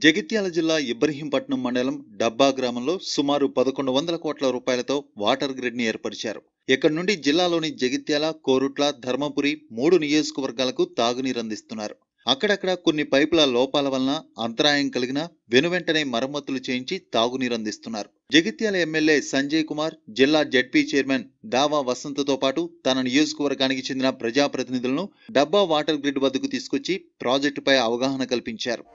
జగిత్యాల జిల్లా ఇబ్రహీంపట్నం మండలం డబ్బా గ్రామంలో సుమారు పదకొండు వందల కోట్ల రూపాయలతో వాటర్ గ్రిడ్ ని ఏర్పరిచారు ఇక్కడి నుండి జిల్లాలోని జగిత్యాల కోరుట్ల ధర్మపురి మూడు నియోజకవర్గాలకు తాగునీరు అందిస్తున్నారు అక్కడక్కడ కొన్ని పైపుల లోపాల వలన అంతరాయం కలిగిన వెనువెంటనే మరమ్మతులు చేయించి తాగునీరు అందిస్తున్నారు జగిత్యాల ఎమ్మెల్యే సంజయ్ కుమార్ జిల్లా జడ్పీ చైర్మన్ దావా వసంతతో పాటు తన నియోజకవర్గానికి చెందిన ప్రజాప్రతినిధులను డబ్బా వాటర్ గ్రిడ్ వద్దకు తీసుకొచ్చి ప్రాజెక్టుపై అవగాహన కల్పించారు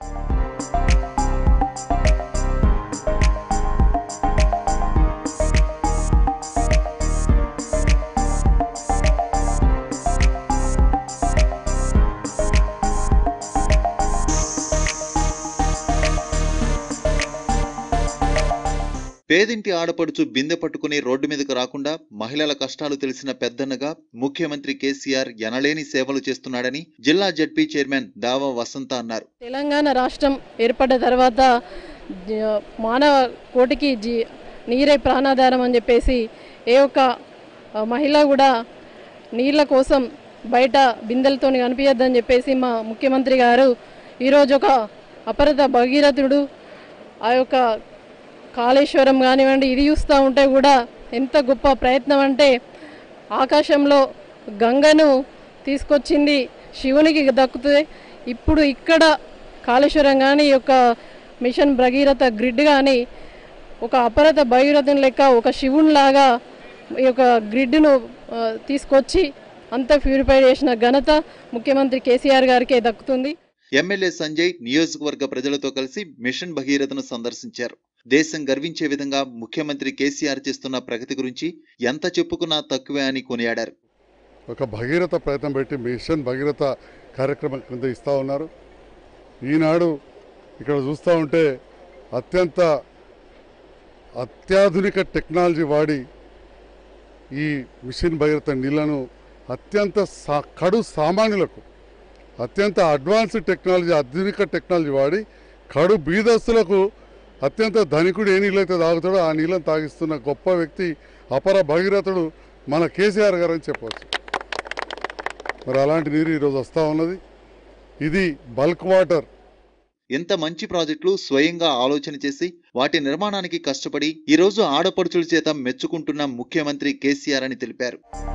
పేదింటి ఆడపడుచు బిందె పట్టుకుని రోడ్డు మీదకు రాకుండా మహిళల కష్టాలు తెలిసిన పెద్దన్నగా ముఖ్యమంత్రి కేసీఆర్ ఎనలేని సేవలు చేస్తున్నాడని జిల్లా జడ్పీ చైర్మన్ దావా వసంత అన్నారు తెలంగాణ రాష్ట్రం ఏర్పడ్డ తర్వాత జ- మానవ కోటికి జీ నీరే ప్రాణాధారం అని చెప్పేసి ఏ ఒక్క ఆ, మహిళ కూడా నీళ్ళ కోసం బయట బిందెలతో కనిపించద్దని చెప్పేసి మా ముఖ్యమంత్రి గారు ఈరోజు ఒక అపరత భగీరథుడు ఆ యొక్క కాళేశ్వరం కానివ్వండి ఇది చూస్తూ ఉంటే కూడా ఎంత గొప్ప ప్రయత్నం అంటే ఆకాశంలో గంగను తీసుకొచ్చింది శివునికి దక్కుతుంది ఇప్పుడు ఇక్కడ కాళేశ్వరం కానీ ఈ యొక్క మిషన్ భగీరథ గ్రిడ్ కానీ ఒక అపరత భగీరథుని లెక్క ఒక శివునిలాగా ఈ యొక్క గ్రిడ్ను ఆ, తీసుకొచ్చి అంతా ప్యూరిఫై చేసిన ఘనత ముఖ్యమంత్రి కేసీఆర్ గారికే దక్కుతుంది ఎమ్మెల్యే సంజయ్ నియోజకవర్గ ప్రజలతో కలిసి మిషన్ భగీరథను సందర్శించారు దేశం గర్వించే విధంగా ముఖ్యమంత్రి కేసీఆర్ చేస్తున్న ప్రగతి గురించి ఎంత చెప్పుకున్నా తక్కువే అని కొనియాడారు ఒక భగీరథ ప్రయత్నం పెట్టి మిషన్ భగీరథ కార్యక్రమం కింద ఇస్తూ ఉన్నారు ఈనాడు ఇక్కడ చూస్తూ ఉంటే అత్యంత అత్యాధునిక టెక్నాలజీ వాడి ఈ మిషన్ భగీరథ నీళ్లను అత్యంత సా కడు సామాన్యులకు అత్యంత అడ్వాన్స్డ్ టెక్నాలజీ ఆధునిక టెక్నాలజీ వాడి కడు బీదస్తులకు అత్యంత ధనికుడు ఏ నీళ్ళైతే తాగుతాడో ఆ నీళ్ళని తాగిస్తున్న గొప్ప వ్యక్తి అపర భగీరథుడు మన కేసీఆర్ గారు అని చెప్పవచ్చు మరి అలాంటి నీరు ఈరోజు వస్తూ ఉన్నది ఇది బల్క్ వాటర్ ఇంత మంచి ప్రాజెక్టులు స్వయంగా ఆలోచన చేసి వాటి నిర్మాణానికి కష్టపడి ఈ రోజు ఆడపడుచుల చేత మెచ్చుకుంటున్న ముఖ్యమంత్రి కేసీఆర్ అని తెలిపారు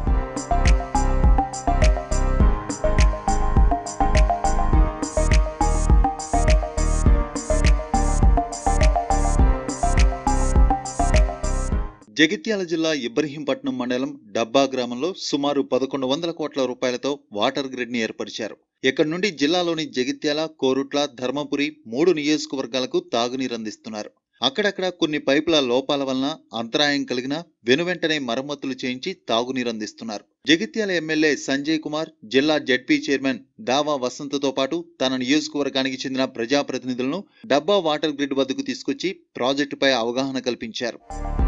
జగిత్యాల జిల్లా ఇబ్రహీంపట్నం మండలం డబ్బా గ్రామంలో సుమారు పదకొండు వందల కోట్ల రూపాయలతో వాటర్ గ్రిడ్ ని ఏర్పరిచారు ఇక్కడి నుండి జిల్లాలోని జగిత్యాల కోరుట్ల ధర్మపురి మూడు నియోజకవర్గాలకు తాగునీరు అందిస్తున్నారు అక్కడక్కడ కొన్ని పైపుల లోపాల వలన అంతరాయం కలిగిన వెనువెంటనే మరమ్మతులు చేయించి తాగునీరు అందిస్తున్నారు జగిత్యాల ఎమ్మెల్యే సంజయ్ కుమార్ జిల్లా జడ్పీ చైర్మన్ దావా వసంతతో పాటు తన నియోజకవర్గానికి చెందిన ప్రజాప్రతినిధులను డబ్బా వాటర్ గ్రిడ్ వద్దకు తీసుకొచ్చి ప్రాజెక్టుపై అవగాహన కల్పించారు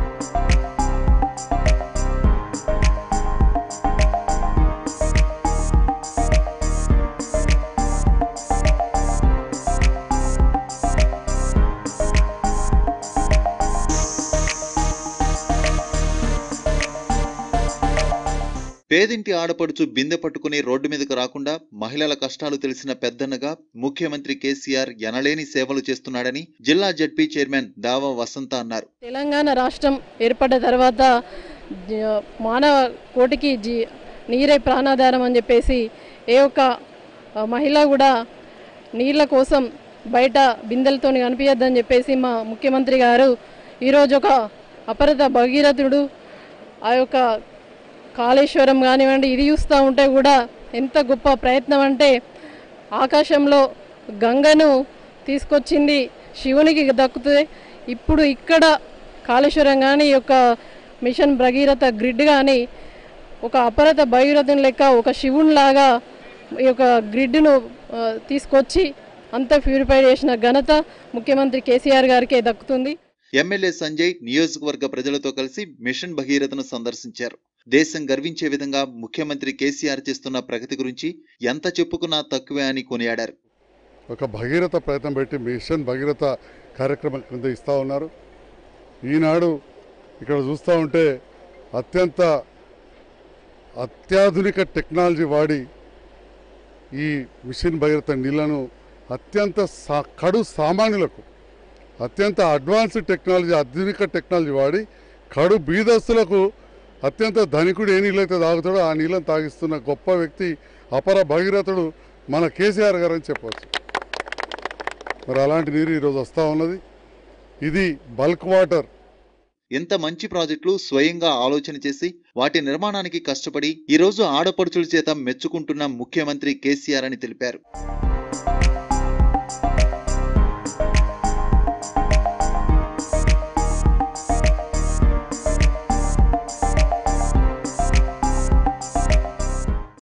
పేదింటి ఆడపడుచు బిందె పట్టుకుని రోడ్డు మీదకు రాకుండా మహిళల కష్టాలు తెలిసిన పెద్దన్నగా ముఖ్యమంత్రి కేసీఆర్ ఎనలేని సేవలు చేస్తున్నాడని జిల్లా జడ్పీ చైర్మన్ దావా వసంత అన్నారు తెలంగాణ రాష్ట్రం ఏర్పడ్డ తర్వాత జ- మానవ కోటికి జీ నీరే ప్రాణాధారం అని చెప్పేసి ఏ ఒక్క ఆ, మహిళ కూడా నీళ్ళ కోసం బయట బిందెలతో కనిపించద్దని చెప్పేసి మా ముఖ్యమంత్రి గారు ఈరోజు ఒక అపరత భగీరథుడు ఆ యొక్క కాళేశ్వరం కానివ్వండి ఇది చూస్తూ ఉంటే కూడా ఎంత గొప్ప ప్రయత్నం అంటే ఆకాశంలో గంగను తీసుకొచ్చింది శివునికి దక్కుతుంది ఇప్పుడు ఇక్కడ కాళేశ్వరం కానీ ఈ యొక్క మిషన్ భగీరథ గ్రిడ్ కానీ ఒక అపరత భగీరథుని లెక్క ఒక శివునిలాగా ఈ యొక్క గ్రిడ్ను ఆ, తీసుకొచ్చి అంతా ప్యూరిఫై చేసిన ఘనత ముఖ్యమంత్రి కేసీఆర్ గారికే దక్కుతుంది ఎమ్మెల్యే సంజయ్ నియోజకవర్గ ప్రజలతో కలిసి మిషన్ భగీరథను సందర్శించారు దేశం గర్వించే విధంగా ముఖ్యమంత్రి కేసీఆర్ చేస్తున్న ప్రగతి గురించి ఎంత చెప్పుకున్నా తక్కువే అని కొనియాడారు ఒక భగీరథ ప్రయత్నం పెట్టి మిషన్ భగీరథ కార్యక్రమం కింద ఇస్తూ ఉన్నారు ఈనాడు ఇక్కడ చూస్తూ ఉంటే అత్యంత అత్యాధునిక టెక్నాలజీ వాడి ఈ మిషన్ భగీరథ నీళ్లను అత్యంత సా కడు సామాన్యులకు అత్యంత అడ్వాన్స్డ్ టెక్నాలజీ ఆధునిక టెక్నాలజీ వాడి కడు బీదస్తులకు అత్యంత ధనికుడు ఏ నీళ్ళైతే తాగుతాడో ఆ నీళ్ళని తాగిస్తున్న గొప్ప వ్యక్తి అపర భగీరథుడు మన కేసీఆర్ గారు అని చెప్పవచ్చు మరి అలాంటి నీరు ఈరోజు వస్తూ ఉన్నది ఇది బల్క్ వాటర్ ఎంత మంచి ప్రాజెక్టులు స్వయంగా ఆలోచన చేసి వాటి నిర్మాణానికి కష్టపడి ఈ రోజు ఆడపడుచుల చేత మెచ్చుకుంటున్న ముఖ్యమంత్రి కేసీఆర్ అని తెలిపారు